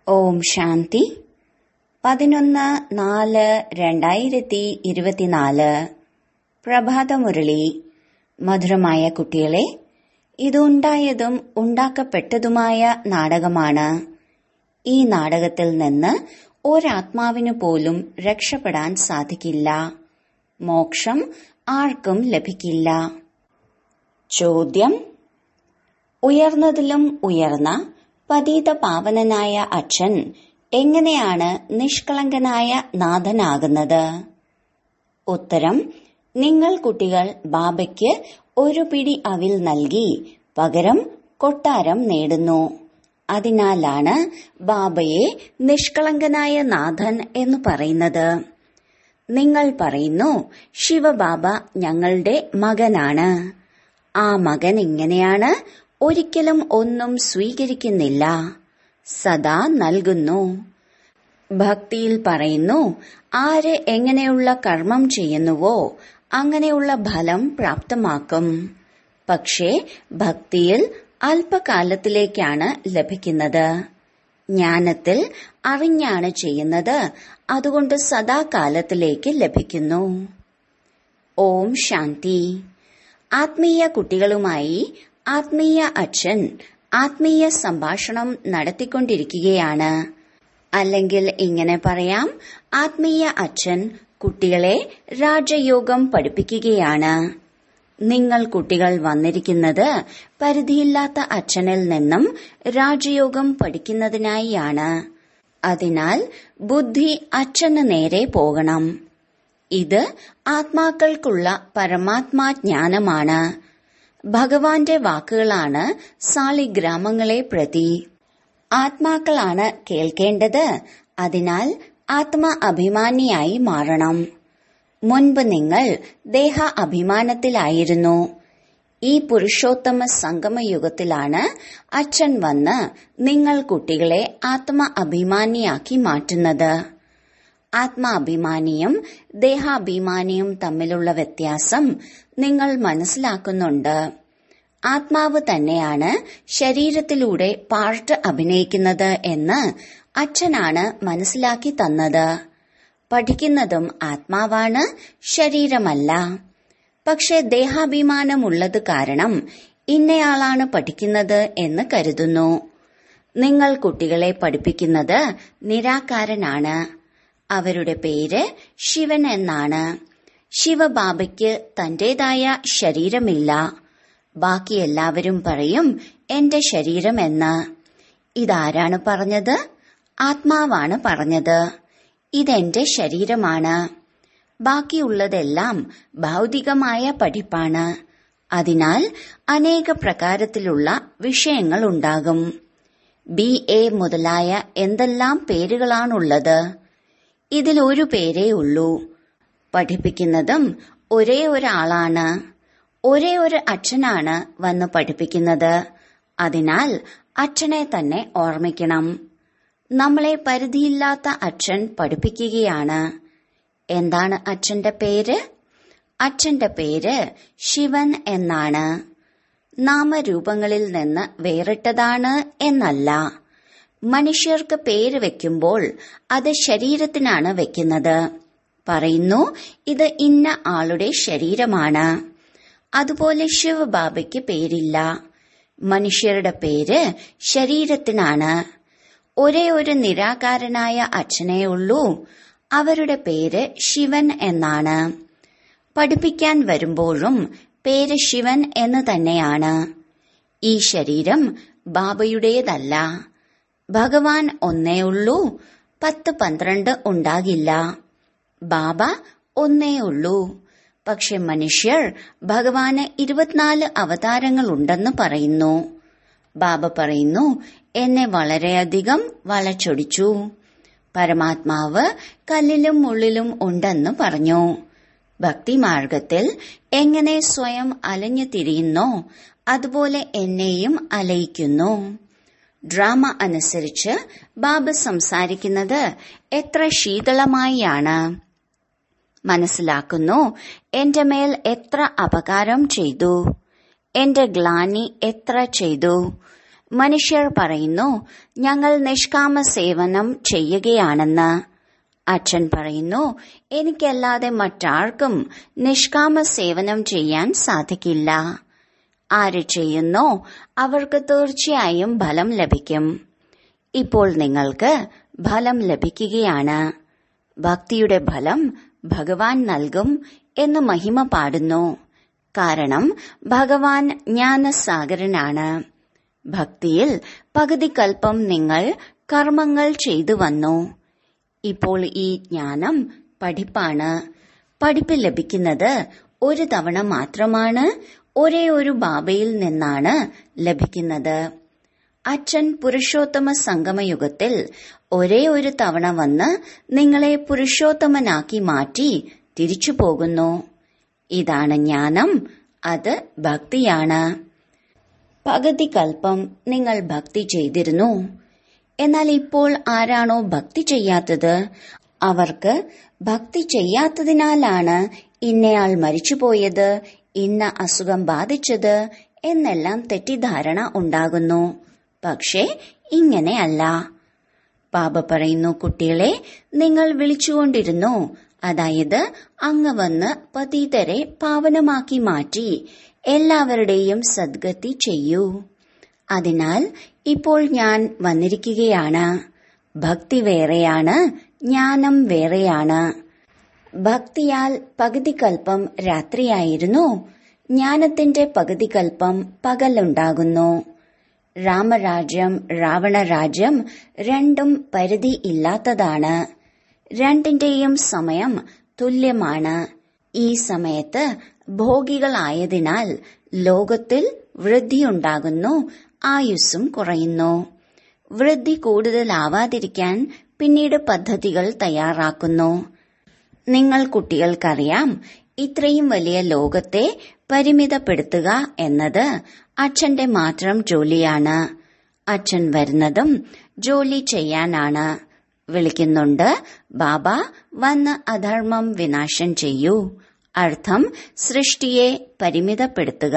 ഓം ശാന്തി പതിനൊന്ന് നാല് രണ്ടായിരത്തി ഇരുപത്തിനാല് പ്രഭാതമുരളി മധുരമായ കുട്ടികളെ ഇത് ഉണ്ടായതും ഉണ്ടാക്കപ്പെട്ടതുമായ നാടകമാണ് ഈ നാടകത്തിൽ നിന്ന് ഒരാത്മാവിനു പോലും രക്ഷപ്പെടാൻ സാധിക്കില്ല മോക്ഷം ആർക്കും ലഭിക്കില്ല ചോദ്യം ഉയർന്നതിലും ഉയർന്ന പതീത പാവനനായ അച്ഛൻ എങ്ങനെയാണ് നിഷ്കളങ്കനായ നാഥനാകുന്നത് ഉത്തരം നിങ്ങൾ കുട്ടികൾ ബാബയ്ക്ക് ഒരു പിടി അവിൽ നൽകി പകരം കൊട്ടാരം നേടുന്നു അതിനാലാണ് ബാബയെ നിഷ്കളങ്കനായ നാഥൻ എന്ന് പറയുന്നത് നിങ്ങൾ പറയുന്നു ശിവബാബ ഞങ്ങളുടെ മകനാണ് ആ മകൻ ഇങ്ങനെയാണ് ഒരിക്കലും ഒന്നും സ്വീകരിക്കുന്നില്ല സദാ നൽകുന്നു ഭക്തിയിൽ പറയുന്നു ആര് എങ്ങനെയുള്ള കർമ്മം ചെയ്യുന്നുവോ അങ്ങനെയുള്ള ഫലം പ്രാപ്തമാക്കും പക്ഷേ ഭക്തിയിൽ അല്പകാലത്തിലേക്കാണ് ലഭിക്കുന്നത് ജ്ഞാനത്തിൽ അറിഞ്ഞാണ് ചെയ്യുന്നത് അതുകൊണ്ട് സദാകാലത്തിലേക്ക് ലഭിക്കുന്നു ഓം ശാന്തി ആത്മീയ കുട്ടികളുമായി ആത്മീയ അച്ഛൻ ആത്മീയ സംഭാഷണം നടത്തിക്കൊണ്ടിരിക്കുകയാണ് അല്ലെങ്കിൽ ഇങ്ങനെ പറയാം ആത്മീയ അച്ഛൻ കുട്ടികളെ രാജയോഗം പഠിപ്പിക്കുകയാണ് നിങ്ങൾ കുട്ടികൾ വന്നിരിക്കുന്നത് പരിധിയില്ലാത്ത അച്ഛനിൽ നിന്നും രാജയോഗം പഠിക്കുന്നതിനായിയാണ് അതിനാൽ ബുദ്ധി അച്ഛന് നേരെ പോകണം ഇത് ആത്മാക്കൾക്കുള്ള പരമാത്മാ ജ്ഞാനമാണ് ഭഗവാന്റെ വാക്കുകളാണ് സാളിഗ്രാമങ്ങളെ പ്രതി ആത്മാക്കളാണ് കേൾക്കേണ്ടത് അതിനാൽ ആത്മ അഭിമാനിയായി മാറണം മുൻപ് നിങ്ങൾ ദേഹ അഭിമാനത്തിലായിരുന്നു ഈ പുരുഷോത്തമ സംഗമയുഗത്തിലാണ് അച്ഛൻ വന്ന് നിങ്ങൾ കുട്ടികളെ ആത്മ അഭിമാനിയാക്കി മാറ്റുന്നത് ആത്മാഭിമാനിയും ദേഹാഭിമാനിയും തമ്മിലുള്ള വ്യത്യാസം നിങ്ങൾ മനസ്സിലാക്കുന്നുണ്ട് ആത്മാവ് തന്നെയാണ് ശരീരത്തിലൂടെ പാർട്ട് അഭിനയിക്കുന്നത് എന്ന് അച്ഛനാണ് മനസ്സിലാക്കി തന്നത് പഠിക്കുന്നതും ആത്മാവാണ് ശരീരമല്ല പക്ഷെ ദേഹാഭിമാനമുള്ളത് കാരണം ഇന്നയാളാണ് പഠിക്കുന്നത് എന്ന് കരുതുന്നു നിങ്ങൾ കുട്ടികളെ പഠിപ്പിക്കുന്നത് നിരാകാരനാണ് അവരുടെ പേര് ശിവൻ എന്നാണ് ശിവബാബയ്ക്ക് തന്റേതായ ശരീരമില്ല ബാക്കി എല്ലാവരും പറയും എന്റെ ശരീരം എന്ന് ഇതാരാണ് പറഞ്ഞത് ആത്മാവാണ് പറഞ്ഞത് ഇതെന്റെ ശരീരമാണ് ബാക്കിയുള്ളതെല്ലാം ഭൗതികമായ പഠിപ്പാണ് അതിനാൽ അനേക പ്രകാരത്തിലുള്ള വിഷയങ്ങൾ ഉണ്ടാകും ബി എ മുതലായ എന്തെല്ലാം പേരുകളാണുള്ളത് ഇതിൽ ഒരു പേരേ ഉള്ളൂ പഠിപ്പിക്കുന്നതും ഒരേ ഒരാളാണ് ഒരേ ഒരു അച്ഛനാണ് വന്ന് പഠിപ്പിക്കുന്നത് അതിനാൽ അച്ഛനെ തന്നെ ഓർമ്മിക്കണം നമ്മളെ പരിധിയില്ലാത്ത അച്ഛൻ പഠിപ്പിക്കുകയാണ് എന്താണ് അച്ഛന്റെ പേര് അച്ഛന്റെ പേര് ശിവൻ എന്നാണ് നാമരൂപങ്ങളിൽ നിന്ന് വേറിട്ടതാണ് എന്നല്ല മനുഷ്യർക്ക് പേര് വെക്കുമ്പോൾ അത് ശരീരത്തിനാണ് വെക്കുന്നത് പറയുന്നു ഇത് ഇന്ന ആളുടെ ശരീരമാണ് അതുപോലെ ശിവബാബയ്ക്ക് പേരില്ല മനുഷ്യരുടെ പേര് ശരീരത്തിനാണ് ഒരേ ഒരു നിരാകാരനായ അച്ഛനേ ഉള്ളൂ അവരുടെ പേര് ശിവൻ എന്നാണ് പഠിപ്പിക്കാൻ വരുമ്പോഴും പേര് ശിവൻ എന്ന് തന്നെയാണ് ഈ ശരീരം ബാബയുടേതല്ല ഭഗവാൻ ഒന്നേ ഉള്ളൂ പത്ത് പന്ത്രണ്ട് ഉണ്ടാകില്ല ബാബ ഒന്നേ ഉള്ളൂ പക്ഷെ മനുഷ്യർ ഭഗവാന് ഇരുപത്തിനാല് അവതാരങ്ങൾ ഉണ്ടെന്ന് പറയുന്നു ബാബ പറയുന്നു എന്നെ വളരെയധികം വളച്ചൊടിച്ചു പരമാത്മാവ് കല്ലിലും മുള്ളിലും ഉണ്ടെന്ന് പറഞ്ഞു ഭക്തിമാർഗത്തിൽ എങ്ങനെ സ്വയം അലഞ്ഞു തിരിയുന്നോ അതുപോലെ എന്നെയും അലയിക്കുന്നു ഡ്രാമ അനുസരിച്ച് ബാബ സംസാരിക്കുന്നത് എത്ര ശീതളമായാണ് മനസ്സിലാക്കുന്നു എന്റെ മേൽ എത്ര അപകാരം ചെയ്തു എന്റെ ഗ്ലാനി എത്ര ചെയ്തു മനുഷ്യർ പറയുന്നു ഞങ്ങൾ നിഷ്കാമ സേവനം ചെയ്യുകയാണെന്ന് അച്ഛൻ പറയുന്നു എനിക്കല്ലാതെ മറ്റാർക്കും നിഷ്കാമ സേവനം ചെയ്യാൻ സാധിക്കില്ല ആര് ചെയ്യുന്നോ അവർക്ക് തീർച്ചയായും ഫലം ലഭിക്കും ഇപ്പോൾ നിങ്ങൾക്ക് ഫലം ലഭിക്കുകയാണ് ഭക്തിയുടെ ഫലം ഭഗവാൻ നൽകും എന്ന് മഹിമ പാടുന്നു കാരണം ഭഗവാൻ ജ്ഞാനസാഗരനാണ് ഭക്തിയിൽ പകുതി കൽപ്പം നിങ്ങൾ കർമ്മങ്ങൾ ചെയ്തു വന്നു ഇപ്പോൾ ഈ ജ്ഞാനം പഠിപ്പാണ് പഠിപ്പ് ലഭിക്കുന്നത് ഒരു തവണ മാത്രമാണ് ഒരേ ഒരു ബാബയിൽ നിന്നാണ് ലഭിക്കുന്നത് അച്ഛൻ പുരുഷോത്തമ സംഗമയുഗത്തിൽ ഒരേ ഒരു തവണ വന്ന് നിങ്ങളെ പുരുഷോത്തമനാക്കി മാറ്റി തിരിച്ചു പോകുന്നു ഇതാണ് ജ്ഞാനം അത് ഭക്തിയാണ് പകുതി കൽപ്പം നിങ്ങൾ ഭക്തി ചെയ്തിരുന്നു എന്നാൽ ഇപ്പോൾ ആരാണോ ഭക്തി ചെയ്യാത്തത് അവർക്ക് ഭക്തി ചെയ്യാത്തതിനാലാണ് ഇന്നയാൾ മരിച്ചുപോയത് ഇന്ന അസുഖം ബാധിച്ചത് എന്നെല്ലാം തെറ്റിദ്ധാരണ ഉണ്ടാകുന്നു പക്ഷേ ഇങ്ങനെയല്ല ബാബ പറയുന്നു കുട്ടികളെ നിങ്ങൾ വിളിച്ചുകൊണ്ടിരുന്നു അതായത് അങ്ങ് വന്ന് പതീതരെ പാവനമാക്കി മാറ്റി എല്ലാവരുടെയും സദ്ഗതി ചെയ്യൂ അതിനാൽ ഇപ്പോൾ ഞാൻ വന്നിരിക്കുകയാണ് ഭക്തി വേറെയാണ് ജ്ഞാനം വേറെയാണ് ഭക്തിയാൽ പകുതി കൽപ്പം രാത്രിയായിരുന്നു ജ്ഞാനത്തിന്റെ പകുതി കൽപ്പം പകലുണ്ടാകുന്നു രാമരാജ്യം രാവണരാജ്യം രണ്ടും പരിധി ഇല്ലാത്തതാണ് രണ്ടിന്റെയും സമയം തുല്യമാണ് ഈ സമയത്ത് ഭോഗികളായതിനാൽ ലോകത്തിൽ വൃദ്ധിയുണ്ടാകുന്നു ആയുസ്സും കുറയുന്നു വൃദ്ധി കൂടുതലാവാതിരിക്കാൻ പിന്നീട് പദ്ധതികൾ തയ്യാറാക്കുന്നു നിങ്ങൾ കുട്ടികൾക്കറിയാം ഇത്രയും വലിയ ലോകത്തെ പരിമിതപ്പെടുത്തുക എന്നത് അച്ഛന്റെ മാത്രം ജോലിയാണ് അച്ഛൻ വരുന്നതും ജോലി ചെയ്യാനാണ് വിളിക്കുന്നുണ്ട് ബാബ വന്ന് അധർമ്മം വിനാശം ചെയ്യൂ അർത്ഥം സൃഷ്ടിയെ പരിമിതപ്പെടുത്തുക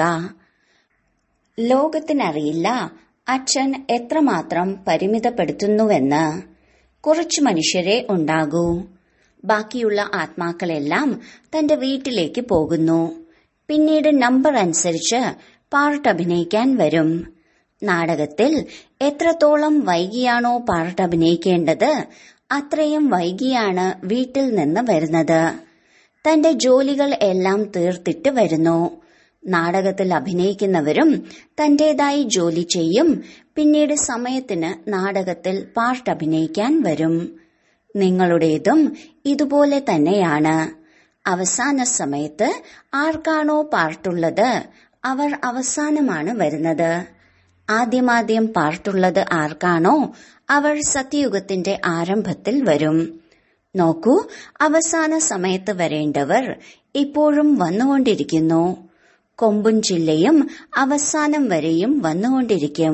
ലോകത്തിനറിയില്ല അച്ഛൻ എത്രമാത്രം പരിമിതപ്പെടുത്തുന്നുവെന്ന് കുറച്ചു മനുഷ്യരെ ഉണ്ടാകൂ ബാക്കിയുള്ള ആത്മാക്കളെല്ലാം തന്റെ വീട്ടിലേക്ക് പോകുന്നു പിന്നീട് നമ്പർ അനുസരിച്ച് പാർട്ട് അഭിനയിക്കാൻ വരും നാടകത്തിൽ എത്രത്തോളം വൈകിയാണോ പാർട്ട് അഭിനയിക്കേണ്ടത് അത്രയും വൈകിയാണ് വീട്ടിൽ നിന്ന് വരുന്നത് തന്റെ ജോലികൾ എല്ലാം തീർത്തിട്ട് വരുന്നു നാടകത്തിൽ അഭിനയിക്കുന്നവരും തന്റേതായി ജോലി ചെയ്യും പിന്നീട് സമയത്തിന് നാടകത്തിൽ പാർട്ട് അഭിനയിക്കാൻ വരും നിങ്ങളുടേതും ഇതുപോലെ തന്നെയാണ് അവസാന സമയത്ത് ആർക്കാണോ പാർട്ടുള്ളത് അവർ അവസാനമാണ് വരുന്നത് ആദ്യമാദ്യം പാർട്ടുള്ളത് ആർക്കാണോ അവർ സത്യയുഗത്തിന്റെ ആരംഭത്തിൽ വരും നോക്കൂ അവസാന സമയത്ത് വരേണ്ടവർ ഇപ്പോഴും വന്നുകൊണ്ടിരിക്കുന്നു കൊമ്പും ജില്ലയും അവസാനം വരെയും വന്നുകൊണ്ടിരിക്കും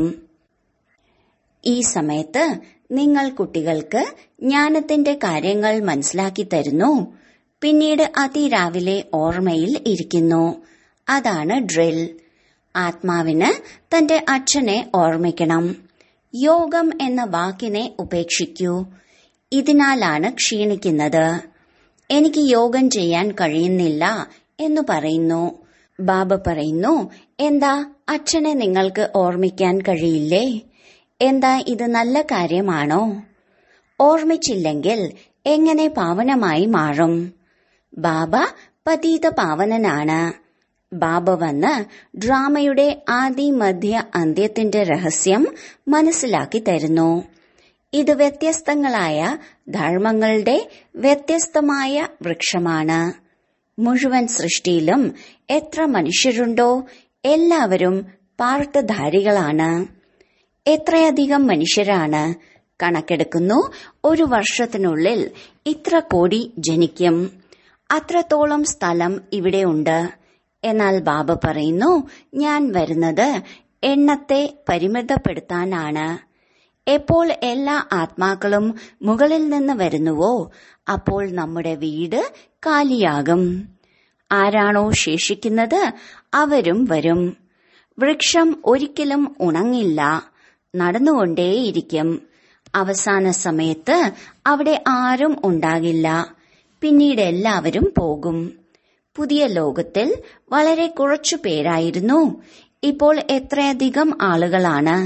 ഈ സമയത്ത് നിങ്ങൾ കുട്ടികൾക്ക് ജ്ഞാനത്തിന്റെ കാര്യങ്ങൾ മനസ്സിലാക്കി തരുന്നു പിന്നീട് അതിരാവിലെ ഓർമ്മയിൽ ഇരിക്കുന്നു അതാണ് ഡ്രിൽ ആത്മാവിന് തന്റെ അച്ഛനെ ഓർമ്മിക്കണം യോഗം എന്ന വാക്കിനെ ഉപേക്ഷിക്കൂ ഇതിനാലാണ് ക്ഷീണിക്കുന്നത് എനിക്ക് യോഗം ചെയ്യാൻ കഴിയുന്നില്ല എന്ന് പറയുന്നു ബാബ പറയുന്നു എന്താ അച്ഛനെ നിങ്ങൾക്ക് ഓർമ്മിക്കാൻ കഴിയില്ലേ എന്താ ഇത് നല്ല കാര്യമാണോ ഓർമ്മിച്ചില്ലെങ്കിൽ എങ്ങനെ പാവനമായി മാറും ബാബ പതീത പാവനനാണ് ബാബ വന്ന് ഡ്രാമയുടെ ആദി മധ്യ അന്ത്യത്തിന്റെ രഹസ്യം മനസ്സിലാക്കി തരുന്നു ഇത് വ്യത്യസ്തങ്ങളായ ധർമ്മങ്ങളുടെ വ്യത്യസ്തമായ വൃക്ഷമാണ് മുഴുവൻ സൃഷ്ടിയിലും എത്ര മനുഷ്യരുണ്ടോ എല്ലാവരും പാർട്ടധാരികളാണ് എത്രയധികം മനുഷ്യരാണ് കണക്കെടുക്കുന്നു ഒരു വർഷത്തിനുള്ളിൽ ഇത്ര കോടി ജനിക്കും അത്രത്തോളം സ്ഥലം ഇവിടെയുണ്ട് എന്നാൽ ബാബ പറയുന്നു ഞാൻ വരുന്നത് എണ്ണത്തെ പരിമിതപ്പെടുത്താനാണ് എപ്പോൾ എല്ലാ ആത്മാക്കളും മുകളിൽ നിന്ന് വരുന്നുവോ അപ്പോൾ നമ്മുടെ വീട് കാലിയാകും ആരാണോ ശേഷിക്കുന്നത് അവരും വരും വൃക്ഷം ഒരിക്കലും ഉണങ്ങില്ല നടന്നുകൊണ്ടേയിരിക്കും അവസാന സമയത്ത് അവിടെ ആരും ഉണ്ടാകില്ല പിന്നീട് എല്ലാവരും പോകും പുതിയ ലോകത്തിൽ വളരെ കുറച്ചു പേരായിരുന്നു ഇപ്പോൾ എത്രയധികം ആളുകളാണ്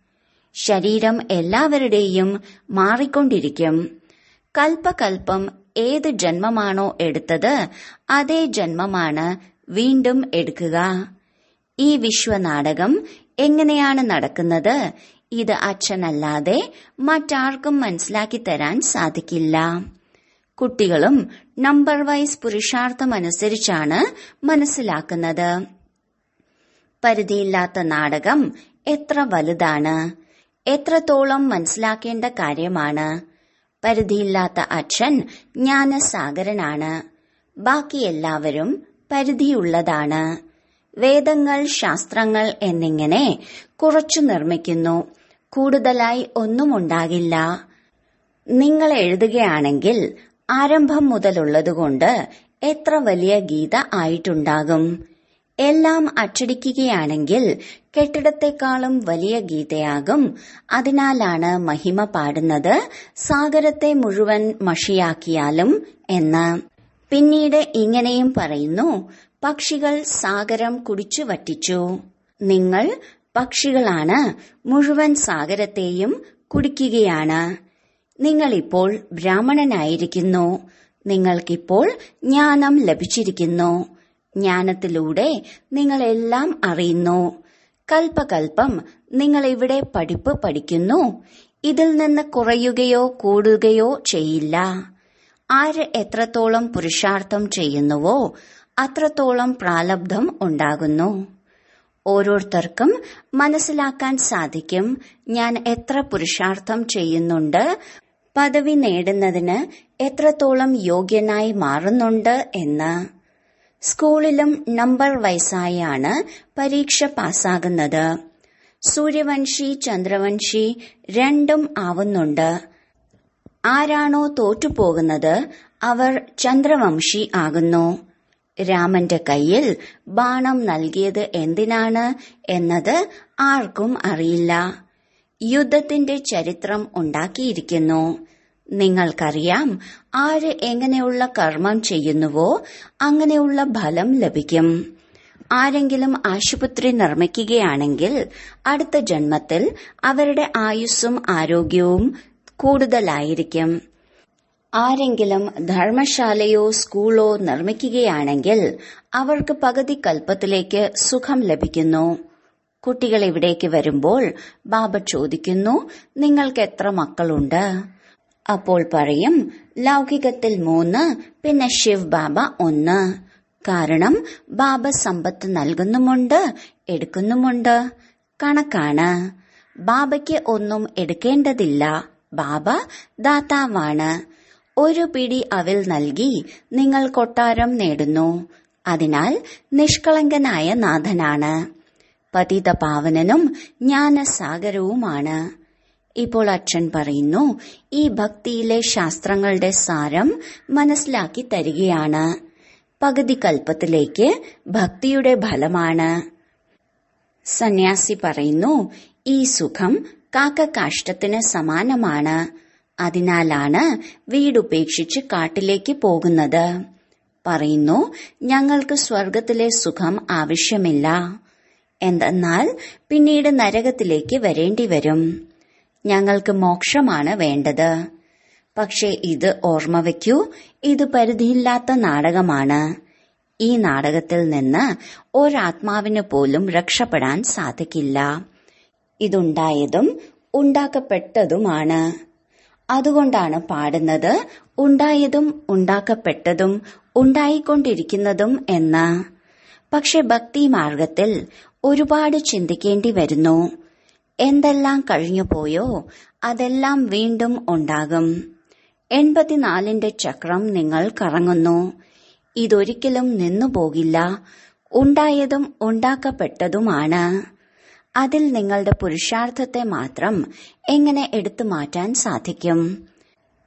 ശരീരം എല്ലാവരുടെയും മാറിക്കൊണ്ടിരിക്കും കൽപ്പകൽപ്പം ഏത് ജന്മമാണോ എടുത്തത് അതേ ജന്മമാണ് വീണ്ടും എടുക്കുക ഈ വിശ്വനാടകം എങ്ങനെയാണ് നടക്കുന്നത് ഇത് അച്ഛനല്ലാതെ മറ്റാർക്കും മനസ്സിലാക്കി തരാൻ സാധിക്കില്ല കുട്ടികളും നമ്പർ വൈസ് പുരുഷാർത്ഥമനുസരിച്ചാണ് മനസ്സിലാക്കുന്നത് പരിധിയില്ലാത്ത നാടകം എത്ര വലുതാണ് എത്രത്തോളം മനസ്സിലാക്കേണ്ട കാര്യമാണ് പരിധിയില്ലാത്ത അച്ഛൻ ജ്ഞാനസാഗരനാണ് ബാക്കി എല്ലാവരും പരിധിയുള്ളതാണ് വേദങ്ങൾ ശാസ്ത്രങ്ങൾ എന്നിങ്ങനെ കുറച്ചു നിർമ്മിക്കുന്നു കൂടുതലായി ഒന്നും ഉണ്ടാകില്ല നിങ്ങൾ എഴുതുകയാണെങ്കിൽ ആരംഭം മുതലുള്ളതുകൊണ്ട് എത്ര വലിയ ഗീത ആയിട്ടുണ്ടാകും എല്ലാം അച്ചടിക്കുകയാണെങ്കിൽ കെട്ടിടത്തെക്കാളും വലിയ ഗീതയാകും അതിനാലാണ് മഹിമ പാടുന്നത് സാഗരത്തെ മുഴുവൻ മഷിയാക്കിയാലും എന്ന് പിന്നീട് ഇങ്ങനെയും പറയുന്നു പക്ഷികൾ സാഗരം കുടിച്ചു വറ്റിച്ചു നിങ്ങൾ പക്ഷികളാണ് മുഴുവൻ സാഗരത്തെയും കുടിക്കുകയാണ് നിങ്ങളിപ്പോൾ ബ്രാഹ്മണനായിരിക്കുന്നു നിങ്ങൾക്കിപ്പോൾ ജ്ഞാനം ലഭിച്ചിരിക്കുന്നു ജ്ഞാനത്തിലൂടെ നിങ്ങളെല്ലാം അറിയുന്നു കൽപ്പകൽപ്പം നിങ്ങൾ ഇവിടെ പഠിപ്പ് പഠിക്കുന്നു ഇതിൽ നിന്ന് കുറയുകയോ കൂടുകയോ ചെയ്യില്ല ആര് എത്രത്തോളം പുരുഷാർത്ഥം ചെയ്യുന്നുവോ അത്രത്തോളം പ്രാലബ്ധം ഉണ്ടാകുന്നു ഓരോരുത്തർക്കും മനസ്സിലാക്കാൻ സാധിക്കും ഞാൻ എത്ര പുരുഷാർത്ഥം ചെയ്യുന്നുണ്ട് പദവി നേടുന്നതിന് എത്രത്തോളം യോഗ്യനായി മാറുന്നുണ്ട് എന്ന് സ്കൂളിലും നമ്പർ വയസ്സായാണ് പരീക്ഷ പാസ്സാകുന്നത് സൂര്യവംശി ചന്ദ്രവംശി രണ്ടും ആവുന്നുണ്ട് ആരാണോ തോറ്റുപോകുന്നത് അവർ ചന്ദ്രവംശി ആകുന്നു രാമന്റെ കയ്യിൽ ബാണം നൽകിയത് എന്തിനാണ് എന്നത് ആർക്കും അറിയില്ല യുദ്ധത്തിന്റെ ചരിത്രം ഉണ്ടാക്കിയിരിക്കുന്നു നിങ്ങൾക്കറിയാം ആര് എങ്ങനെയുള്ള കർമ്മം ചെയ്യുന്നുവോ അങ്ങനെയുള്ള ഫലം ലഭിക്കും ആരെങ്കിലും ആശുപത്രി നിർമ്മിക്കുകയാണെങ്കിൽ അടുത്ത ജന്മത്തിൽ അവരുടെ ആയുസ്സും ആരോഗ്യവും കൂടുതലായിരിക്കും ആരെങ്കിലും ധർമ്മശാലയോ സ്കൂളോ നിർമ്മിക്കുകയാണെങ്കിൽ അവർക്ക് പകുതി കൽപ്പത്തിലേക്ക് സുഖം ലഭിക്കുന്നു കുട്ടികൾ ഇവിടേക്ക് വരുമ്പോൾ ബാബ ചോദിക്കുന്നു നിങ്ങൾക്ക് എത്ര മക്കളുണ്ട് അപ്പോൾ പറയും ലൗകികത്തിൽ മൂന്ന് പിന്നെ ശിവ് ബാബ ഒന്ന് കാരണം ബാബ സമ്പത്ത് നൽകുന്നുമുണ്ട് എടുക്കുന്നുമുണ്ട് കണക്കാണ് ബാബയ്ക്ക് ഒന്നും എടുക്കേണ്ടതില്ല ബാബ ദാതാവാണ് ഒരു പിടി അവിൽ നൽകി നിങ്ങൾ കൊട്ടാരം നേടുന്നു അതിനാൽ നിഷ്കളങ്കനായ നാഥനാണ് പതിത പാവനനും ജ്ഞാനസാഗരവുമാണ് ഇപ്പോൾ അച്ഛൻ പറയുന്നു ഈ ഭക്തിയിലെ ശാസ്ത്രങ്ങളുടെ സാരം മനസ്സിലാക്കി തരികയാണ് പകുതി കൽപ്പത്തിലേക്ക് ഭക്തിയുടെ ഫലമാണ് സന്യാസി പറയുന്നു ഈ സുഖം കാക്കകാഷ്ടത്തിന് സമാനമാണ് അതിനാലാണ് വീടുപേക്ഷിച്ച് കാട്ടിലേക്ക് പോകുന്നത് പറയുന്നു ഞങ്ങൾക്ക് സ്വർഗത്തിലെ സുഖം ആവശ്യമില്ല എന്തെന്നാൽ പിന്നീട് നരകത്തിലേക്ക് വരേണ്ടി വരും ഞങ്ങൾക്ക് മോക്ഷമാണ് വേണ്ടത് പക്ഷേ ഇത് ഓർമ്മ വയ്ക്കൂ ഇത് പരിധിയില്ലാത്ത നാടകമാണ് ഈ നാടകത്തിൽ നിന്ന് ഒരാത്മാവിന് പോലും രക്ഷപ്പെടാൻ സാധിക്കില്ല ഇതുണ്ടായതും ഉണ്ടാക്കപ്പെട്ടതുമാണ് അതുകൊണ്ടാണ് പാടുന്നത് ഉണ്ടായതും ഉണ്ടാക്കപ്പെട്ടതും ഉണ്ടായിക്കൊണ്ടിരിക്കുന്നതും എന്ന് പക്ഷെ ഭക്തി മാർഗത്തിൽ ഒരുപാട് ചിന്തിക്കേണ്ടി വരുന്നു എന്തെല്ലാം കഴിഞ്ഞുപോയോ അതെല്ലാം വീണ്ടും ഉണ്ടാകും എൺപത്തിനാലിന്റെ ചക്രം നിങ്ങൾ കറങ്ങുന്നു ഇതൊരിക്കലും നിന്നുപോകില്ല ഉണ്ടായതും ഉണ്ടാക്കപ്പെട്ടതുമാണ് അതിൽ നിങ്ങളുടെ പുരുഷാർത്ഥത്തെ മാത്രം എങ്ങനെ എടുത്തു മാറ്റാൻ സാധിക്കും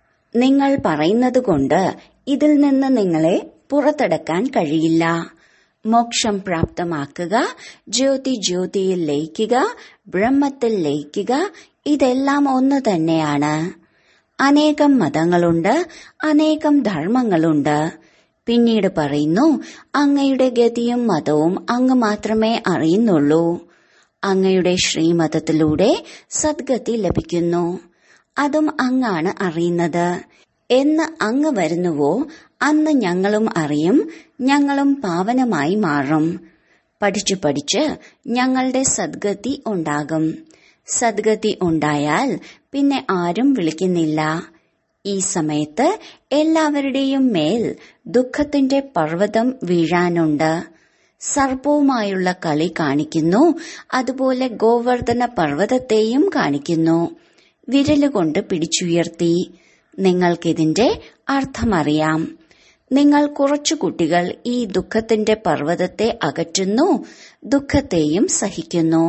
നിങ്ങൾ പറയുന്നത് കൊണ്ട് ഇതിൽ നിന്ന് നിങ്ങളെ പുറത്തെടുക്കാൻ കഴിയില്ല മോക്ഷം പ്രാപ്തമാക്കുക ജ്യോതി ജ്യോതിയിൽ ലയിക്കുക ബ്രഹ്മത്തിൽ ലയിക്കുക ഇതെല്ലാം ഒന്ന് തന്നെയാണ് അനേകം മതങ്ങളുണ്ട് അനേകം ധർമ്മങ്ങളുണ്ട് പിന്നീട് പറയുന്നു അങ്ങയുടെ ഗതിയും മതവും അങ്ങ് മാത്രമേ അറിയുന്നുള്ളൂ അങ്ങയുടെ ശ്രീമതത്തിലൂടെ സദ്ഗതി ലഭിക്കുന്നു അതും അങ്ങാണ് അറിയുന്നത് എന്ന് അങ്ങ് വരുന്നുവോ അന്ന് ഞങ്ങളും അറിയും ഞങ്ങളും പാവനമായി മാറും പഠിച്ചു പഠിച്ച് ഞങ്ങളുടെ സദ്ഗതി ഉണ്ടാകും സദ്ഗതി ഉണ്ടായാൽ പിന്നെ ആരും വിളിക്കുന്നില്ല ഈ സമയത്ത് എല്ലാവരുടെയും മേൽ ദുഃഖത്തിന്റെ പർവ്വതം വീഴാനുണ്ട് സർപ്പവുമായുള്ള കളി കാണിക്കുന്നു അതുപോലെ ഗോവർദ്ധന പർവ്വതത്തെയും കാണിക്കുന്നു വിരലുകൊണ്ട് പിടിച്ചുയർത്തി നിങ്ങൾക്കിതിന്റെ അർത്ഥമറിയാം നിങ്ങൾ കുറച്ചു കുട്ടികൾ ഈ ദുഃഖത്തിന്റെ പർവ്വതത്തെ അകറ്റുന്നു ദുഃഖത്തെയും സഹിക്കുന്നു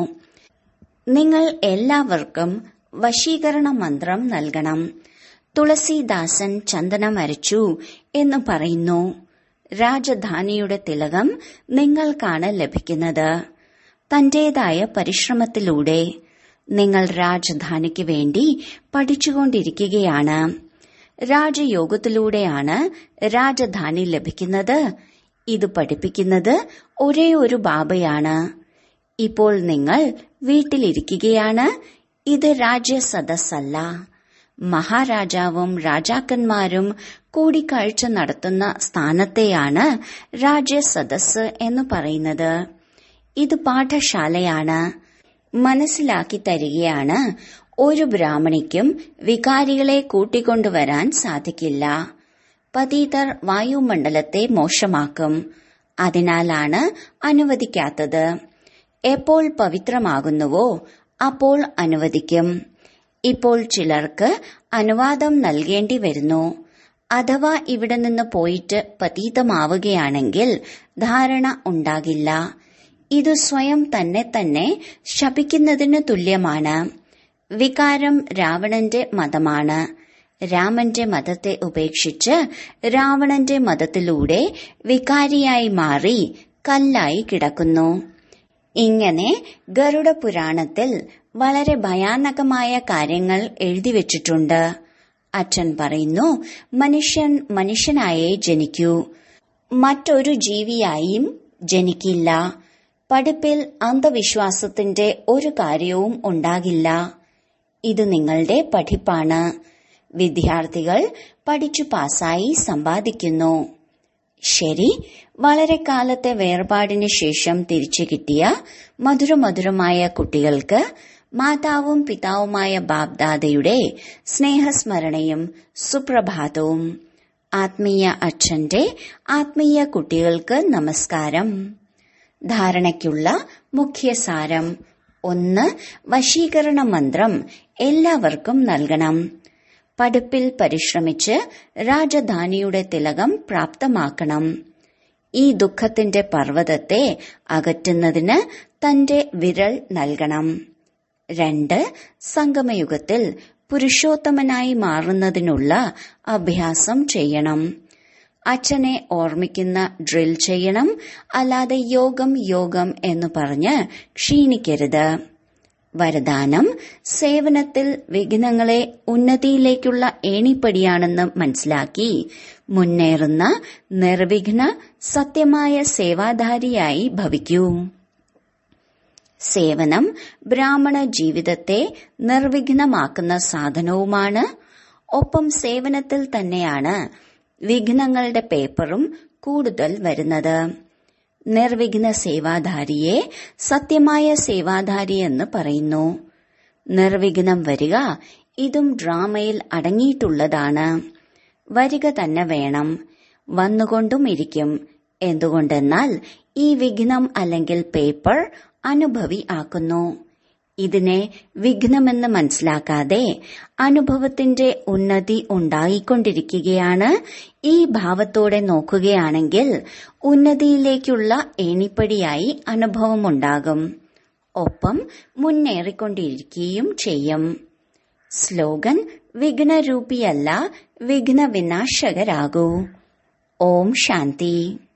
നിങ്ങൾ എല്ലാവർക്കും വശീകരണ മന്ത്രം നൽകണം തുളസീദാസൻ ചന്ദനം അരച്ചു എന്ന് പറയുന്നു രാജധാനിയുടെ തിലകം നിങ്ങൾക്കാണ് ലഭിക്കുന്നത് തന്റേതായ പരിശ്രമത്തിലൂടെ നിങ്ങൾ രാജധാനിക്ക് വേണ്ടി പഠിച്ചുകൊണ്ടിരിക്കുകയാണ് രാജയോഗത്തിലൂടെയാണ് രാജധാനി ലഭിക്കുന്നത് ഇത് പഠിപ്പിക്കുന്നത് ഒരേ ഒരു ബാബയാണ് ഇപ്പോൾ നിങ്ങൾ വീട്ടിലിരിക്കുകയാണ് ഇത് രാജ്യസദസ്സല്ല മഹാരാജാവും രാജാക്കന്മാരും കൂടിക്കാഴ്ച നടത്തുന്ന സ്ഥാനത്തെയാണ് രാജ്യസദസ് എന്ന് പറയുന്നത് ഇത് പാഠശാലയാണ് മനസ്സിലാക്കി തരികയാണ് ഒരു ബ്രാഹ്മണിക്കും വികാരികളെ കൂട്ടിക്കൊണ്ടുവരാൻ സാധിക്കില്ല പതീതർ വായുമണ്ഡലത്തെ മോശമാക്കും അതിനാലാണ് അനുവദിക്കാത്തത് എപ്പോൾ പവിത്രമാകുന്നുവോ അപ്പോൾ അനുവദിക്കും ഇപ്പോൾ ചിലർക്ക് അനുവാദം നൽകേണ്ടി വരുന്നു അഥവാ ഇവിടെ നിന്ന് പോയിട്ട് പതീതമാവുകയാണെങ്കിൽ ധാരണ ഉണ്ടാകില്ല ഇത് സ്വയം തന്നെ തന്നെ ശപിക്കുന്നതിന് തുല്യമാണ് വികാരം രാവണന്റെ മതമാണ് രാമന്റെ മതത്തെ ഉപേക്ഷിച്ച് രാവണന്റെ മതത്തിലൂടെ വികാരിയായി മാറി കല്ലായി കിടക്കുന്നു ഇങ്ങനെ ഗരുഡ പുരാണത്തിൽ വളരെ ഭയാനകമായ കാര്യങ്ങൾ എഴുതി വെച്ചിട്ടുണ്ട് അച്ഛൻ പറയുന്നു മനുഷ്യൻ മനുഷ്യനായേ ജനിക്കൂ മറ്റൊരു ജീവിയായും ജനിക്കില്ല പഠിപ്പിൽ അന്ധവിശ്വാസത്തിന്റെ ഒരു കാര്യവും ഉണ്ടാകില്ല ഇത് നിങ്ങളുടെ പഠിപ്പാണ് വിദ്യാർത്ഥികൾ പഠിച്ചു പാസ്സായി സമ്പാദിക്കുന്നു ശരി വളരെ കാലത്തെ വേർപാടിന് ശേഷം തിരിച്ചു കിട്ടിയ മധുരമധുരമായ കുട്ടികൾക്ക് മാതാവും പിതാവുമായ ബാബ്ദാദയുടെ സ്നേഹസ്മരണയും സുപ്രഭാതവും ആത്മീയ അച്ഛന്റെ ആത്മീയ കുട്ടികൾക്ക് നമസ്കാരം ധാരണയ്ക്കുള്ള മുഖ്യസാരം ഒന്ന് വശീകരണ മന്ത്രം എല്ലാവർക്കും നൽകണം പഠിപ്പിൽ പരിശ്രമിച്ച് രാജധാനിയുടെ തിലകം പ്രാപ്തമാക്കണം ഈ ദുഃഖത്തിന്റെ പർവ്വതത്തെ അകറ്റുന്നതിന് തന്റെ വിരൽ നൽകണം രണ്ട് സംഗമയുഗത്തിൽ പുരുഷോത്തമനായി മാറുന്നതിനുള്ള അഭ്യാസം ചെയ്യണം അച്ഛനെ ഓർമ്മിക്കുന്ന ഡ്രിൽ ചെയ്യണം അല്ലാതെ യോഗം യോഗം എന്ന് പറഞ്ഞ് ക്ഷീണിക്കരുത് വരദാനം സേവനത്തിൽ വിഘ്നങ്ങളെ ഉന്നതിയിലേക്കുള്ള ഏണിപ്പടിയാണെന്ന് മനസ്സിലാക്കി മുന്നേറുന്ന നിർവിഘ്ന സത്യമായ സേവാധാരിയായി ഭവിക്കൂ സേവനം ബ്രാഹ്മണ ജീവിതത്തെ നിർവിഘ്നമാക്കുന്ന സാധനവുമാണ് ഒപ്പം സേവനത്തിൽ തന്നെയാണ് വിഘ്നങ്ങളുടെ പേപ്പറും കൂടുതൽ വരുന്നത് നിർവിഘ്ന സേവാധാരിയെ സത്യമായ സേവാധാരി എന്ന് പറയുന്നു നിർവിഘ്നം വരിക ഇതും ഡ്രാമയിൽ അടങ്ങിയിട്ടുള്ളതാണ് വരിക തന്നെ വേണം വന്നുകൊണ്ടും ഇരിക്കും എന്തുകൊണ്ടെന്നാൽ ഈ വിഘ്നം അല്ലെങ്കിൽ പേപ്പർ അനുഭവി ആക്കുന്നു ഇതിനെ വിഘ്നമെന്ന് മനസ്സിലാക്കാതെ അനുഭവത്തിന്റെ ഉന്നതി ഉണ്ടായിക്കൊണ്ടിരിക്കുകയാണ് ഈ ഭാവത്തോടെ നോക്കുകയാണെങ്കിൽ ഉന്നതിയിലേക്കുള്ള ഏണിപ്പടിയായി അനുഭവമുണ്ടാകും ഒപ്പം മുന്നേറിക്കൊണ്ടിരിക്കുകയും ചെയ്യും സ്ലോഗൻ വിഘ്നരൂപിയല്ല വിഘ്ന വിനാശകരാകൂ ഓം ശാന്തി